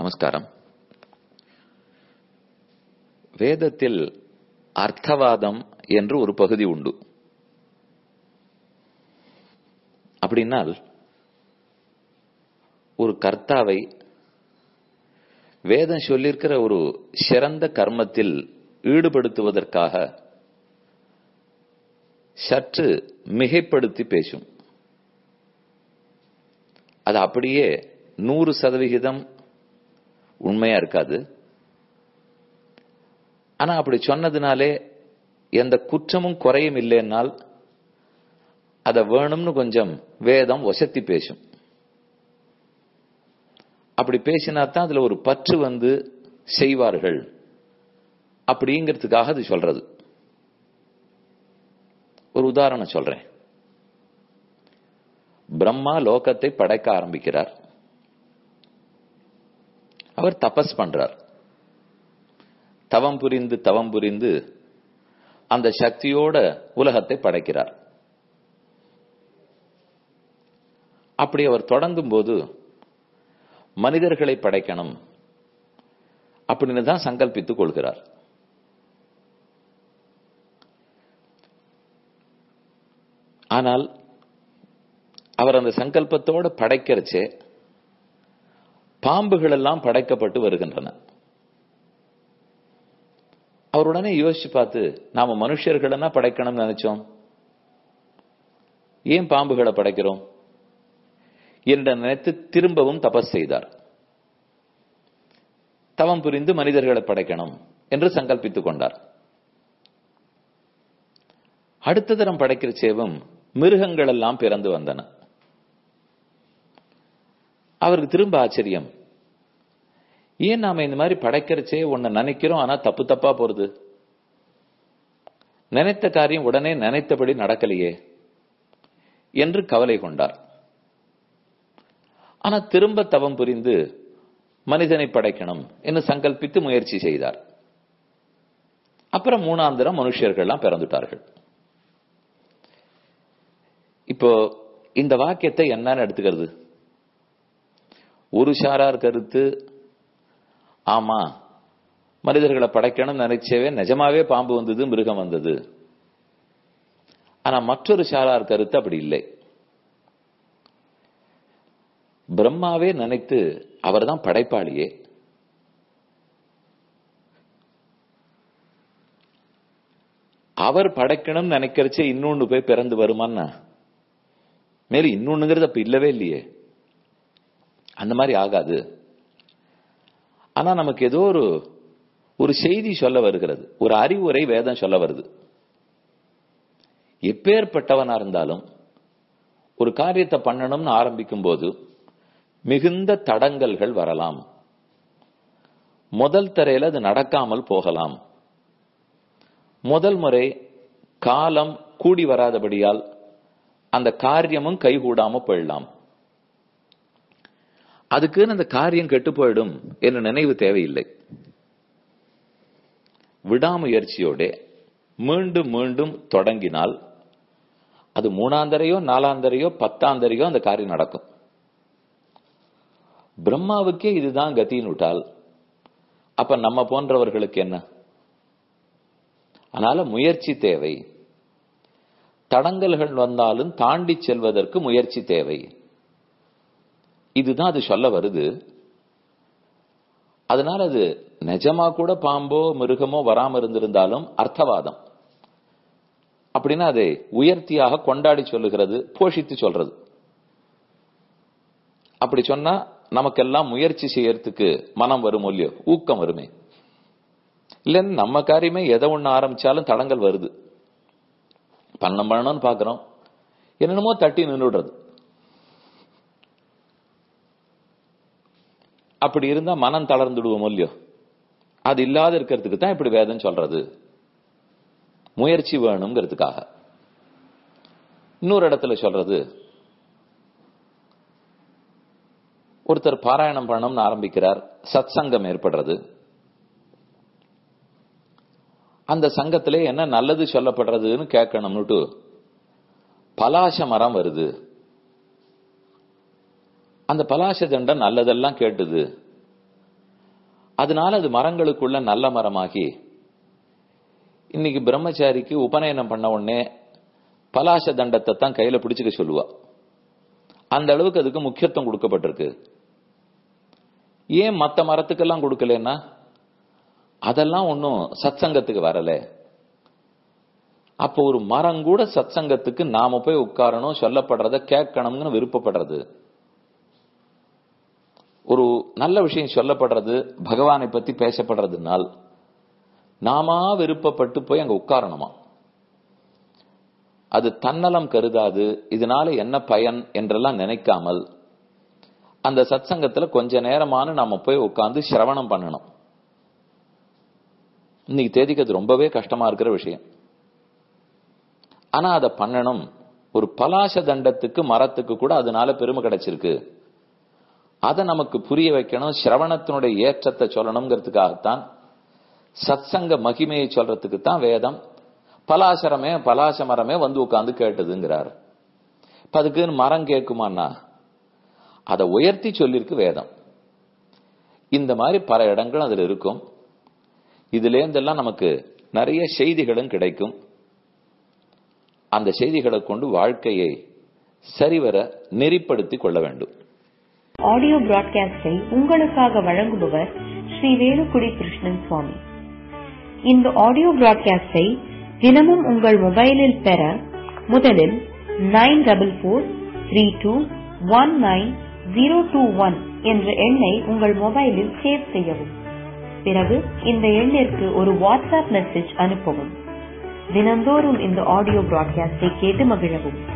நமஸ்காரம் வேதத்தில் அர்த்தவாதம் என்று ஒரு பகுதி உண்டு அப்படின்னால் ஒரு கர்த்தாவை வேதம் சொல்லியிருக்கிற ஒரு சிறந்த கர்மத்தில் ஈடுபடுத்துவதற்காக சற்று மிகைப்படுத்தி பேசும் அது அப்படியே நூறு சதவிகிதம் உண்மையா இருக்காது ஆனா அப்படி சொன்னதுனாலே எந்த குற்றமும் குறையும் இல்லைன்னால் அதை வேணும்னு கொஞ்சம் வேதம் ஒசத்தி பேசும் அப்படி பேசினா தான் அதுல ஒரு பற்று வந்து செய்வார்கள் அப்படிங்கிறதுக்காக அது சொல்றது ஒரு உதாரணம் சொல்றேன் பிரம்மா லோகத்தை படைக்க ஆரம்பிக்கிறார் அவர் தபஸ் பண்றார் தவம் புரிந்து தவம் புரிந்து அந்த சக்தியோட உலகத்தை படைக்கிறார் அப்படி அவர் தொடங்கும் போது மனிதர்களை படைக்கணும் அப்படின்னு தான் சங்கல்பித்துக் கொள்கிறார் ஆனால் அவர் அந்த சங்கல்பத்தோடு படைக்கிறச்சே பாம்புகள் எல்லாம் படைக்கப்பட்டு வருகின்றன அவர் உடனே யோசிச்சு பார்த்து நாம மனுஷர்கள் என்ன படைக்கணும்னு நினைச்சோம் ஏன் பாம்புகளை படைக்கிறோம் என்று நினைத்து திரும்பவும் தபஸ் செய்தார் தவம் புரிந்து மனிதர்களை படைக்கணும் என்று சங்கல்பித்துக் கொண்டார் அடுத்த தரம் படைக்கிற சேவும் மிருகங்கள் எல்லாம் பிறந்து வந்தன அவருக்கு திரும்ப ஆச்சரியம் ஏன் நாம இந்த மாதிரி படைக்கிறச்சே ஒன்ன நினைக்கிறோம் ஆனா தப்பு தப்பா போறது நினைத்த காரியம் உடனே நினைத்தபடி நடக்கலையே என்று கவலை கொண்டார் ஆனா திரும்ப தவம் புரிந்து மனிதனை படைக்கணும் என்று சங்கல்பித்து முயற்சி செய்தார் அப்புறம் மூணாந்திரம் மனுஷர்கள்லாம் பிறந்துட்டார்கள் இப்போ இந்த வாக்கியத்தை என்னன்னு எடுத்துக்கிறது ஒரு சாரார் கருத்து ஆமா மனிதர்களை படைக்கணும் நினைச்சவே நிஜமாவே பாம்பு வந்தது மிருகம் வந்தது ஆனா மற்றொரு சாரார் கருத்து அப்படி இல்லை பிரம்மாவே நினைத்து அவர் தான் படைப்பாளியே அவர் படைக்கணும்னு நினைக்கிறச்சே இன்னொன்னு போய் பிறந்து வருமான்னா மேலும் இன்னொன்னுங்கிறது அப்ப இல்லவே இல்லையே அந்த மாதிரி ஆகாது ஆனா நமக்கு ஏதோ ஒரு ஒரு செய்தி சொல்ல வருகிறது ஒரு அறிவுரை வேதம் சொல்ல வருது எப்பேற்பட்டவனா இருந்தாலும் ஒரு காரியத்தை பண்ணணும்னு ஆரம்பிக்கும் போது மிகுந்த தடங்கல்கள் வரலாம் முதல் தரையில அது நடக்காமல் போகலாம் முதல் முறை காலம் கூடி வராதபடியால் அந்த காரியமும் கைகூடாம போயிடலாம் அதுக்குன்னு அந்த காரியம் கெட்டு போயிடும் என்ற நினைவு தேவையில்லை விடாமுயற்சியோட மீண்டும் மீண்டும் தொடங்கினால் அது மூணாந்தரையோ நாலாந்தரையோ பத்தாந்தரையோ அந்த காரியம் நடக்கும் பிரம்மாவுக்கே இதுதான் கத்தின்னு விட்டால் அப்ப நம்ம போன்றவர்களுக்கு என்ன அதனால முயற்சி தேவை தடங்கல்கள் வந்தாலும் தாண்டி செல்வதற்கு முயற்சி தேவை இதுதான் அது சொல்ல வருது அதனால அது நிஜமா கூட பாம்போ மிருகமோ வராம இருந்திருந்தாலும் அர்த்தவாதம் அப்படின்னா அதை உயர்த்தியாக கொண்டாடி சொல்லுகிறது போஷித்து சொல்றது அப்படி சொன்னா நமக்கெல்லாம் முயற்சி செய்யறதுக்கு மனம் வரும் இல்லையோ ஊக்கம் வருமே இல்லைன்னு நம்ம காரியமே எதை ஒண்ணு ஆரம்பிச்சாலும் தடங்கள் வருது பண்ணம் பண்ணணும்னு பாக்குறோம் என்னென்னமோ தட்டி நின்றுடுறது அப்படி இருந்தா மனம் தளர்ந்துடுவோம் இல்லையோ அது இல்லாத இருக்கிறதுக்கு தான் இப்படி வேதம் சொல்றது முயற்சி வேணுங்கிறதுக்காக இன்னொரு இடத்துல சொல்றது ஒருத்தர் பாராயணம் பண்ணணும்னு ஆரம்பிக்கிறார் சத் சங்கம் ஏற்படுறது அந்த சங்கத்திலே என்ன நல்லது சொல்லப்படுறதுன்னு கேட்கணும்னுட்டு பலாச மரம் வருது அந்த பலாச தண்டை நல்லதெல்லாம் கேட்டுது அதனால அது மரங்களுக்குள்ள நல்ல மரமாகி இன்னைக்கு பிரம்மச்சாரிக்கு உபநயனம் பண்ண உடனே பலாச தண்டத்தை தான் கையில பிடிச்சுக்க சொல்லுவா அந்த அளவுக்கு அதுக்கு முக்கியத்துவம் கொடுக்கப்பட்டிருக்கு ஏன் மத்த மரத்துக்கெல்லாம் கொடுக்கலன்னா அதெல்லாம் ஒன்றும் சத்சங்கத்துக்கு வரல அப்போ ஒரு மரம் கூட சத்சங்கத்துக்கு நாம போய் உட்காரணும் சொல்லப்படுறத கேட்கணும்னு விருப்பப்படுறது ஒரு நல்ல விஷயம் சொல்லப்படுறது பகவானை பத்தி பேசப்படுறதுனால் நாமா விருப்பப்பட்டு போய் அங்க உட்காரணுமா அது தன்னலம் கருதாது இதனால என்ன பயன் என்றெல்லாம் நினைக்காமல் அந்த சத்சங்கத்துல கொஞ்ச நேரமான நாம போய் உட்கார்ந்து சிரவணம் பண்ணணும் இன்னைக்கு தேதிக்கு அது ரொம்பவே கஷ்டமா இருக்கிற விஷயம் ஆனா அதை பண்ணணும் ஒரு பலாச தண்டத்துக்கு மரத்துக்கு கூட அதனால பெருமை கிடைச்சிருக்கு அதை நமக்கு புரிய வைக்கணும் சிரவணத்தினுடைய ஏற்றத்தை சொல்லணுங்கிறதுக்காகத்தான் சத்சங்க மகிமையை சொல்றதுக்கு தான் வேதம் பலாசரமே பலாச மரமே வந்து உட்கார்ந்து கேட்டதுங்கிறார் இப்ப அதுக்கு மரம் கேட்குமான்னா அதை உயர்த்தி சொல்லியிருக்கு வேதம் இந்த மாதிரி பல இடங்களும் அதுல இருக்கும் இதுல இருந்தெல்லாம் நமக்கு நிறைய செய்திகளும் கிடைக்கும் அந்த செய்திகளை கொண்டு வாழ்க்கையை சரிவர நெறிப்படுத்திக் கொள்ள வேண்டும் ஆடியோ பிராட்காஸ்டை உங்களுக்காக வழங்குபவர் ஸ்ரீ வேலுக்குடி கிருஷ்ணன் சுவாமி இந்த ஆடியோ பிராட்காஸ்டை தினமும் உங்கள் மொபைலில் பெற முதலில் nine double four three two one nine zero two one என்ற எண்ணை உங்கள் மொபைலில் சேவ் செய்யவும் பிறகு இந்த எண்ணிற்கு ஒரு வாட்ஸ்அப் மெசேஜ் அனுப்பவும் தினந்தோறும் இந்த ஆடியோ பிராட்காஸ்டை கேட்டு மகிழவும்